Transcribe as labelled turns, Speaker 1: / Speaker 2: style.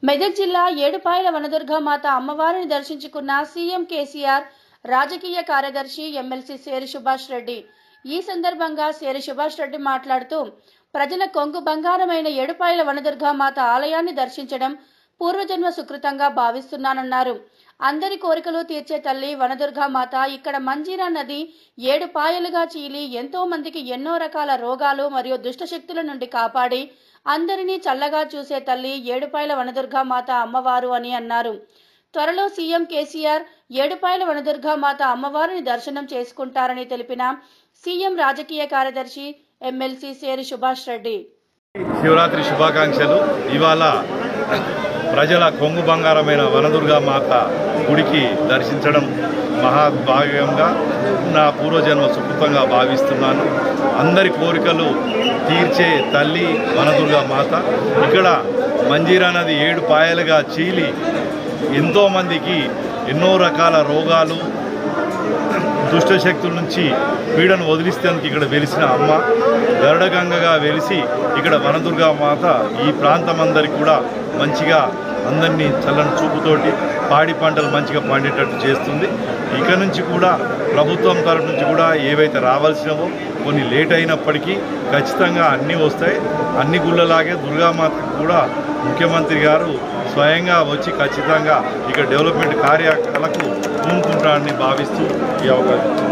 Speaker 1: మెదక్ జిల్లా ఏడుపాయల వనదుర్గ మాత అమ్మవారిని దర్శించుకున్న సీఎం కేసీఆర్ రాజకీయ కార్యదర్శి ఎమ్మెల్సీ సేరి సుభాష్ రెడ్డి ఈ సందర్భంగా సేరి సుభాష్ రెడ్డి మాట్లాడుతూ ప్రజల కొంగు బంగారమైన ఏడుపాయల వనదుర్గ మాత ఆలయాన్ని దర్శించడం పూర్వజన్మ సుకృతంగా భావిస్తున్నానన్నారు అందరి కోరికలు తీర్చే తల్లి వనదుర్గా మాత ఇక్కడ మంజీరా నది ఏడు పాయలుగా చీలి ఎంతో మందికి ఎన్నో రకాల రోగాలు మరియు దుష్టశక్తుల నుండి కాపాడి అందరినీ చల్లగా చూసే తల్లి ఏడుపాయల వనదుర్గా మాత అమ్మవారు అని అన్నారు త్వరలో సీఎం కేసీఆర్ ఏడుపాయల వనదుర్గా మాత అమ్మవారిని దర్శనం చేసుకుంటారని తెలిపిన సీఎం రాజకీయ కార్యదర్శి ఎమ్మెల్సీ సేరి సుభాష్ రెడ్డి
Speaker 2: శివరాత్రి శుభాకాంక్షలు ఇవాళ ప్రజల కొంగు బంగారమైన వనదుర్గా మాత గుడికి దర్శించడం మహాభాగ్యంగా నా పూర్వజన్మ సుకృతంగా భావిస్తున్నాను అందరి కోరికలు తీర్చే తల్లి వనదుర్గా మాత ఇక్కడ మంజీరా నది ఏడు పాయలుగా చీలి ఎంతోమందికి ఎన్నో రకాల రోగాలు దుష్టశక్తుల నుంచి పీడను వదిలిస్తేందుకు ఇక్కడ వెలిసిన అమ్మ గరుడగంగగా వెలిసి ఇక్కడ వనదుర్గా మాత ఈ ప్రాంతం అందరికి కూడా మంచిగా అందరినీ చల్లని చూపుతోటి పాడి పంటలు మంచిగా పండేటట్టు చేస్తుంది ఇక నుంచి కూడా ప్రభుత్వం తరఫు నుంచి కూడా ఏవైతే రావాల్సినవో కొన్ని లేట్ అయినప్పటికీ ఖచ్చితంగా అన్నీ వస్తాయి అన్ని గుళ్ళలాగే దుర్గామాతకు కూడా ముఖ్యమంత్రి గారు స్వయంగా వచ్చి ఖచ్చితంగా ఇక్కడ డెవలప్మెంట్ కార్యాలకు పూనుకుంటారని భావిస్తూ ఈ అవకాశం ఇచ్చింది